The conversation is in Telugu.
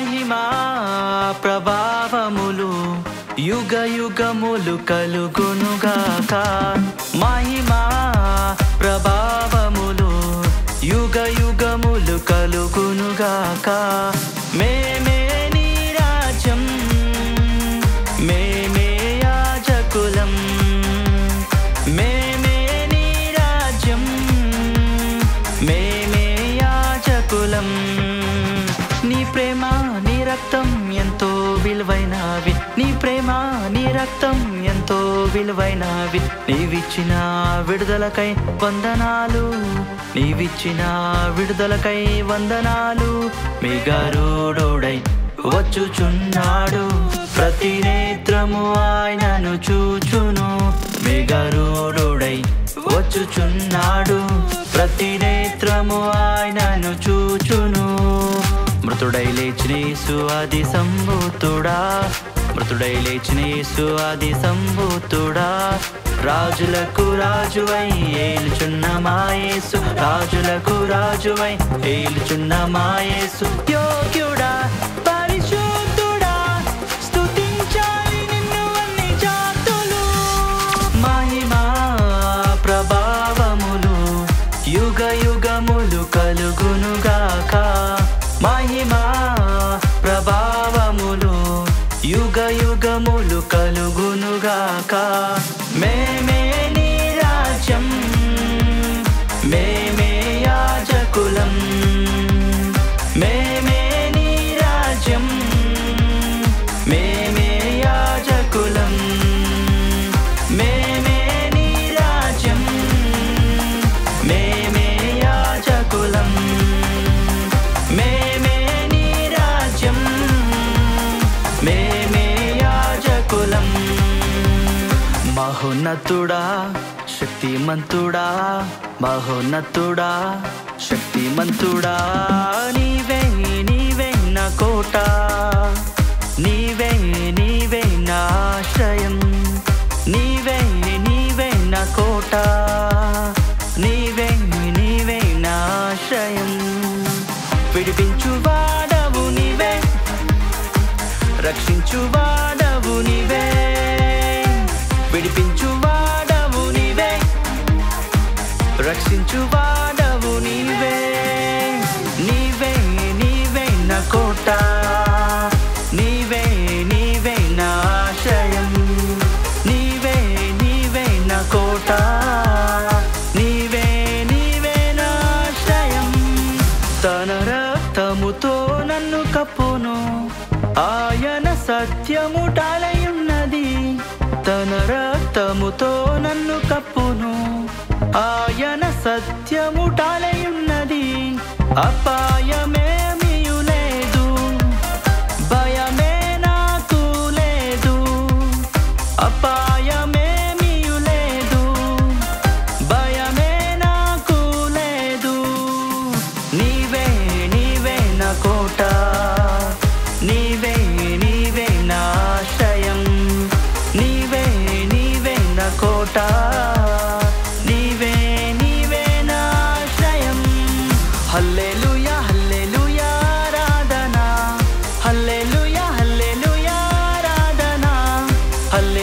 మహిమా ప్రభావములు యుగ యుగములు కలుగునుగాక మహిమా ప్రభావములు యుగ యుగములు కలుగునుగాక మేమే నీ రాజ్యం మేమే యాజకులం మేమే నీ రాజ్యం మేమే యాజకులం నీ ప్రేమ నీ రక్తం ఎంతో విలువైనవి నీ ప్రేమ నీ రక్తం ఎంతో విలువైనవి నీవిచ్చిన విడుదలకై వందనాలు నీవిచ్చిన విడుదలకై వందనాలు మీ గరుడోడై వచ్చుచున్నాడు ప్రతి నేత్రము ఆయనను చూచును మీ గరుడోడై వచ్చుచున్నాడు ప్రతి నేత్రము ఆయనను చూచును మృతుడై లేచినేసు ఆది సంభూతుడా మృతుడై లేచినేసు ఆది సంభూతుడా రాజులకు రాజువై ఏలుచున్న మాయేసు రాజులకు రాజువై ఏలుచున్న మాయేసు యోగ్యుడా పరిశుద్ధుడా స్తుతించాలి నిన్ను అన్ని జాతులు మహిమా ప్రభావములు యుగ యుగములు కలుగునుగాక మహిమా ప్రభావములు యుగ యుగములు కలుగునుగాక మేమే నీ రాజ్యం మేమే యాజకులం మేమే నీ రాజ్యం మేమే యాజకులం మేమే నీ రాజ్యం మేమే యాజకులం మేమే నీ రాజ్యం మేమే యాజకులం మహోన్నతుడా శక్తిమంతుడా మహోన్నతుడా శక్తిమంతుడా నీవే నీవే నా కోట నీవే నీవే నా ఆశ్రయం నీవే నీవే నా కోట నీవే నీవే నా ఆశ్రయం విడిపించువాడవు నీవే రక్షించువాడవు నీవే విడిపించువాడవు నీవే రక్షించువాడవు నీవే నీవే నీవే నా కోట నీవే నీవే నా ఆశయం నీవే నీవే నా కోట నీవే నీవే నా ఆశ్రయం తన రక్తముతో నన్ను కప్పును ఆయన సత్యముటాలయున్నది తన రక్తముతో నన్ను కప్పును ఆయన సత్యముటాలయున్నది అపాయమేమియు లేదు భయమే నాకు లేదు అపాయమేమియు లేదు భయమే నాకు లేదు నీవే నీవే నా కోట నీవే నీవే నా ఆశ్రయం నీవే నీవే నా కోట నీవే నీవే నా ఆశ్రయం హల్లెలూయా హల్లెలూయా ఆరాధన హల్లెలూయా హల్లెలూయా ఆరాధన హల్లెలూయా